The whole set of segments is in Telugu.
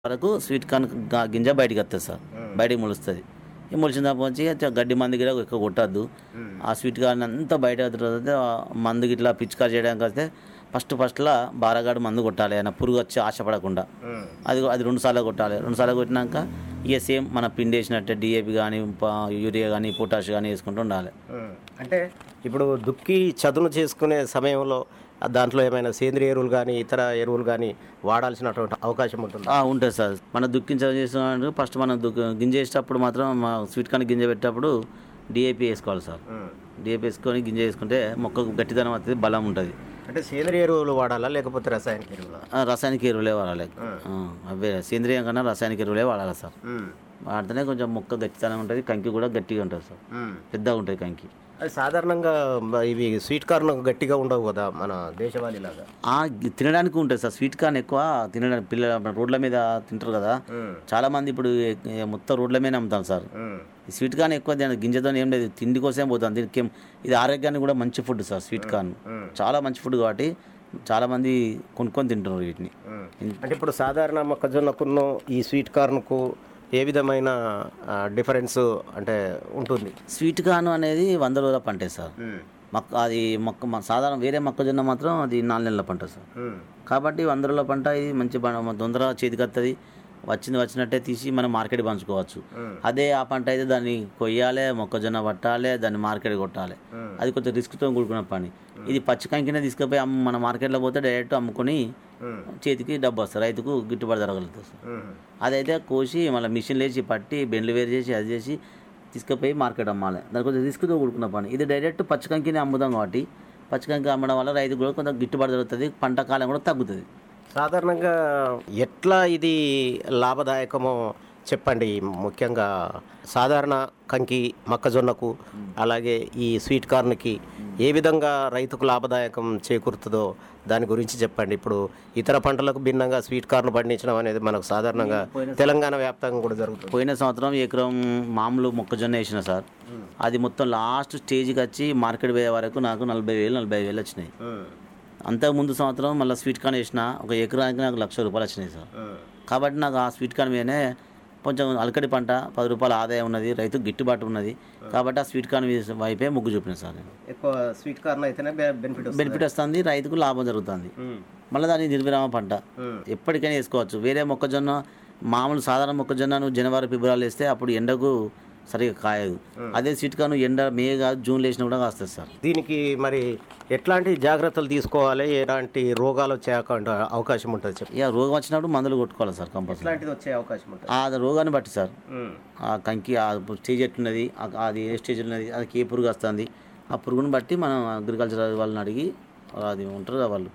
వరకు స్వీట్ కార్న్ గా- గింజ బయటికి వస్తుంది సార్ బయటికి మొలుస్తుంది ఈ మొలిచిన దాకా వచ్చి అయితే గడ్డి మంది కూడా ఎక్కువ కొట్టద్దు ఆ స్వీట్ కార్న్ అంతా బయట వదిలితే ఆ మందుకి ఇట్లా పిచికారి చేయడానికి వస్తే ఫస్ట్ ఫస్ట్లో బారగాడు మందు కొట్టాలి ఆయన పురుగు వచ్చి ఆశపడకుండా అది అది రెండు సార్లు కొట్టాలి రెండు సార్లు కొట్టినాక ఇక సేమ్ మన పిండి వేసినట్టే డిఏపి కానీ యూరియా కానీ పొటాష్ కానీ వేసుకుంటూ ఉండాలి అంటే ఇప్పుడు దుక్కి చదును చేసుకునే సమయంలో ఆ దాంట్లో ఏమైనా సేంద్రియ ఎరువులు కానీ ఇతర ఎరువులు కానీ వాడాల్సినటువంటి అవకాశం ఉంటుంది ఆ, ఉంటుంది సార్ మనం దుక్కించ చేసిన ఫస్ట్ మనం దుక్ గింజ వేసేటప్పుడు మాత్రం మా స్వీట్ కార్న్ గింజ పెట్టేటప్పుడు డిఏపి వేసుకోవాలి సార్ డిఏపి వేసుకొని గింజ వేసుకుంటే మొక్కకు గట్టిదనం వస్తుంది బలం ఉంటుంది అంటే సేంద్రియ ఎరువులు వాడాలా లేకపోతే రసాయనిక ఎరువులా ఆ, రాసాయనిక ఎరువులే వాడాలి ఆ, అవే సేంద్రియం కన్నా రాసాయనిక ఎరువులే వాడాలి సార్ వాడితేనే కొంచెం మొక్క గట్టిదనం ఉంటుంది కంకి కూడా గట్టిగా ఉంటుంది సార్ పెద్దగా ఉంటుంది కంకి అది సాధారణంగా మ- ఇవి స్వీట్ కార్న్ గట్టిగా ఉండవు కదా మన దేశవాళీ లాగా ఆ, గి- తినడానికి ఉంటుంది సార్ స్వీట్ కార్న్ ఎక్కువ తినడానికి పిల్లల రోడ్ల మీద తింటారు కదా చాలా మంది ఇప్పుడు ఏ- ఏ మొత్తం రోడ్ల మీద అమ్ముతారు సార్ ఈ స్వీట్ కార్న్ ఎక్కువ తిన గింజతో ఏం లేదు తిండి కోసం పోతుంది దీనికి ఏం- ఇది ఆరోగ్యానికి కూడా మంచి ఫుడ్ సార్ స్వీట్ కార్న్ చాలా మంచి ఫుడ్ కాబట్టి చాలా మంది కొనుక్కొని తింటున్నారు వీటిని అంటే ఇప్పుడు సాధారణ మొక్కజొన్నకును ఈ స్వీట్ కార్న్కు ఏ విధమైన డిఫరెన్స్ అంటే ఉంటుంది స్వీట్ కార్న్ అనేది వంద రోజుల పంటే సార్ మొక్క అది మొక్క మ- సాధారణ వేరే మొక్కజొన్న మాత్రం అది నాలుగు నెలల పంట సార్ కాబట్టి వంద రోజుల పంట ఇది మంచి ప- తొందరగా చేతికి వస్తుంది వచ్చింది వచ్చినట్టే తీసి మనం మార్కెట్ పంచుకోవచ్చు అదే ఆ పంట అయితే దాన్ని కొయ్యాలి మొక్కజొన్న పట్టాలి దాన్ని మార్కెట్ కొట్టాలి అది కొంచెం రిస్క్తో కూడుకున్న పని ఇది పచ్చి కంకినే తీసుకుపోయి అమ్ము మన మార్కెట్లో పోతే డైరెక్ట్ అమ్ముకొని చేతికి డబ్బు వస్తుంది రైతుకు గిట్టుబాటు జరగలుగుతుంది సార్ అదైతే కోసి మళ్ళీ మిషన్ లేచి పట్టి బెండ్లు వేరు చేసి అది చేసి తీసుకుపోయి మార్కెట్ అమ్మాలి దానికి కొంచెం రిస్క్తో కూడుకున్న పని ఇది డైరెక్ట్ పచ్చికంకిని అమ్ముదాం కాబట్టి పచ్చికంకి అమ్మడం వల్ల రైతు కూడా కొంచెం గిట్టుబాటు జరుగుతుంది పంట కాలం కూడా తగ్గుతుంది సాధారణంగా ఎట్లా ఇది లాభదాయకమో చెప్పండి ముఖ్యంగా సాధారణ కంకి మొక్కజొన్నకు అలాగే ఈ స్వీట్ కార్న్కి ఏ విధంగా రైతుకు లాభదాయకం చేకూరుతుందో దాని గురించి చెప్పండి ఇప్పుడు ఇతర పంటలకు భిన్నంగా స్వీట్ కార్న్ పండించడం అనేది మనకు సాధారణంగా తెలంగాణ వ్యాప్తంగా కూడా జరుగుతుంది పోయిన సంవత్సరం ఎకరం మామూలు మొక్కజొన్న వేసిన సార్ అది మొత్తం లాస్ట్ స్టేజ్కి వచ్చి మార్కెట్ పోయే వరకు నాకు నలభై వేలు నలభై వేలు వచ్చినాయి అంతకు ముందు సంవత్సరం మళ్ళీ స్వీట్ కార్న్ వేసిన ఒక ఎకరానికి నాకు లక్ష రూపాయలు వచ్చినాయి సార్ కాబట్టి నాకు ఆ స్వీట్ కార్న్ మీదనే కొంచెం అలకడి పంట పది రూపాయల ఆదాయం ఉన్నది రైతు గిట్టుబాటు ఉన్నది కాబట్టి ఆ స్వీట్ కార్న్ మీద వైపే మొగ్గు చూపిన సార్ నేను ఎక్కువ స్వీట్ కార్న్ అయితేనే బెనిఫిట్ బెనిఫిట్ వస్తుంది రైతుకు లాభం జరుగుతుంది మళ్ళీ దాని నిర్విరామ పంట ఎప్పటికైనా వేసుకోవచ్చు వేరే మొక్కజొన్న మామూలు సాధారణ మొక్కజొన్న నువ్వు జనవరి ఫిబ్రవరి వేస్తే అప్పుడు ఎండకు సరిగా కాయదు అదే స్వీట్ కార్న్ ఎండ మే కాదు జూన్లో వేసినా కూడా కాస్తుంది సార్ దీనికి మరి ఎట్లాంటి జాగ్రత్తలు తీసుకోవాలి ఎలాంటి రోగాలు వచ్చే అవకా- అవకాశం ఉంటుంది చెప్పి ఇక రోగం వచ్చినప్పుడు మందులు కొట్టుకోవాలి సార్ కంపల్సరీ ఎట్లాంటిది వచ్చే అవకాశం ఉంటుంది ఆ రోగాన్ని బట్టి సార్ ఆ కంకి ఆ స్టేజ్ ఎట్లున్నది ఆ- అది ఏ స్టేజ్ ఉన్నది అది ఏ పురుగు వస్తుంది ఆ పురుగుని బట్టి మనం అగ్రికల్చర్ వాళ్ళని అడిగి అది ఉంటారు కదా వాళ్ళు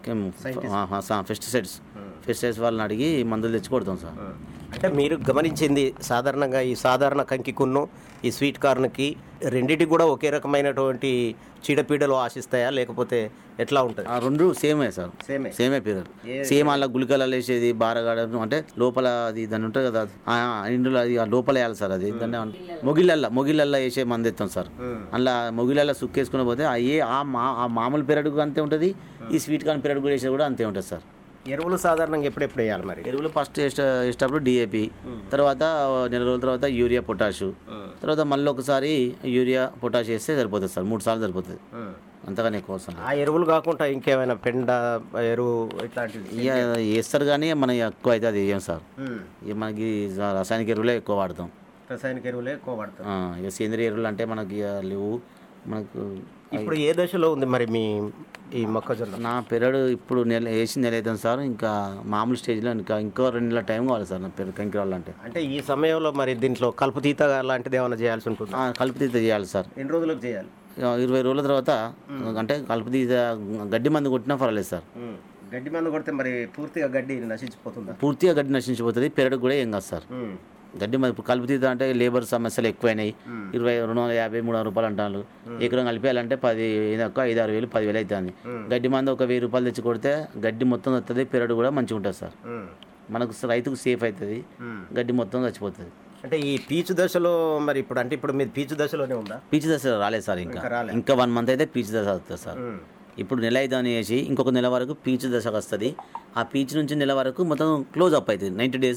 పెస్టిసైడ్స్ పెస్టిసైడ్స్ వాళ్ళని అడిగి మందులు తెచ్చి కొడతాం సార్ అంటే మీరు గమనించింది సాధారణంగా ఈ సాధారణ కంకికున్ను ఈ స్వీట్ కార్న్కి రెండింటికి కూడా ఒకే రకమైనటువంటి చీడపీడలు ఆశిస్తాయా లేకపోతే ఎట్లా ఉంటుంది ఆ రెండు సేమే సార్ సేమే సేమే పీరియడ్ సేమ్ అలా గుళికలు వేసేది బారగాడ అంటే లోపల అది దాన్ని ఉంటుంది కదా ఆ, ఇందులో అది ఆ లోపల వేయాలి సార్ అది దాన్ని ఏమంటారు? మొగిళ్ళల్లో మొగిళ్ళల్లో వేసే మంది ఎత్తాం సార్ అలా మొగిళ్ళల్లో సుక్కేసుకుని పోతే ఆ ఏ ఆ మా ఆ మామూలు పీరియడ్ అంతే ఉంటుంది ఈ స్వీట్ కార్న్ పీరియడ్ కూడా వేసేది కూడా అంతే ఉంటుంది సార్ ఎరువులు సాధారణంగా ఎప్పుడెప్పుడు వేయాలి మరి ఎరువులు ఫస్ట్ వేసే వేసేటప్పుడు డిఏపి తర్వాత నెల రోజుల తర్వాత యూరియా పొటాషు తర్వాత మళ్ళీ ఒకసారి యూరియా పొటాష్ వేస్తే సరిపోతుంది సార్ మూడు సార్లు సరిపోతుంది అంతగానే ఎక్కువ అవసరం లేదు. ఆ ఎరువులు కాకుండా ఇంకేమైనా పెండ ఎరువు ఇట్లాంటివి ఇక వేస్తారు కానీ మనం ఎక్కువ అయితే అది వేయం సార్ ఇక మనకి రసాయనిక ఎరువులే ఎక్కువ వాడతాం రసాయనిక ఎరువులే ఎక్కువ వాడతారు ఆ, ఇక సేంద్రియ ఎరువులు అంటే మనకి ఇక లేవు మనకు ఇప్పుడు ఏ దశలో ఉంది మరి మీ ఈ మొక్కజొన్న నా పెరడు ఇప్పుడు నెల వేసి నెల అవుతుంది సార్ ఇంకా మామూలు స్టేజ్లో ఇంకా ఇంకో రెండు నెలల టైం కావాలి సార్ నా పెరుగు కంకి రావాలంటే అంటే ఈ సమయంలో మరి దీంట్లో కలుపు తీత లాంటిది ఏమైనా చేయాల్సి ఉంటుంది ఆ, కలుపు తీత చేయాలి సార్ ఎన్ని రోజులకు చేయాలి ఇక ఇరవై రోజుల తర్వాత అంటే కలుపు తీత గడ్డి మందు కొట్టినా పర్వాలేదు సార్ గడ్డి మందు కొడితే మరి పూర్తిగా గడ్డి నశించిపోతుందా పూర్తిగా గడ్డి నశించిపోతుంది పెరడు కూడా ఏం కాదు సార్ గడ్డి మంది ఇప్పుడు కలుపు తీత అంటే లేబర్ సమస్యలు ఎక్కువైనాయి ఇరవై రెండు వందల యాభై మూడు వందల రూపాయలు అంటారు ఎకరం కలిపేయాలంటే పది ఇదొక్క ఐదు ఆరు వేలు పదివేలు అవుతుంది గడ్డి మంది ఒక వెయ్యి రూపాయలు తెచ్చి కొడితే గడ్డి మొత్తం వస్తుంది పెరడు కూడా మంచిగా ఉంటుంది సార్ మనకు స- రైతుకు సేఫ్ అవుతుంది గడ్డి మొత్తం చచ్చిపోతుంది అంటే ఈ పీచు దశలో మరి ఇప్పుడు అంటే ఇప్పుడు మీరు పీచు దశలోనే ఉందా పీచు దశ రాలేదు సార్ ఇంకా ఇంకా రాలే. ఇంకా వన్ మంత్ అయితే పీచు దశ వస్తుంది సార్ ఇప్పుడు నెల ఐదు అని వేసి ఇంకొక నెల వరకు పీచు దశకు వస్తుంది ఆ పీచు నుంచి నెల వరకు మొత్తం క్లోజ్ అప్ అవుతుంది నైంటీ డేస్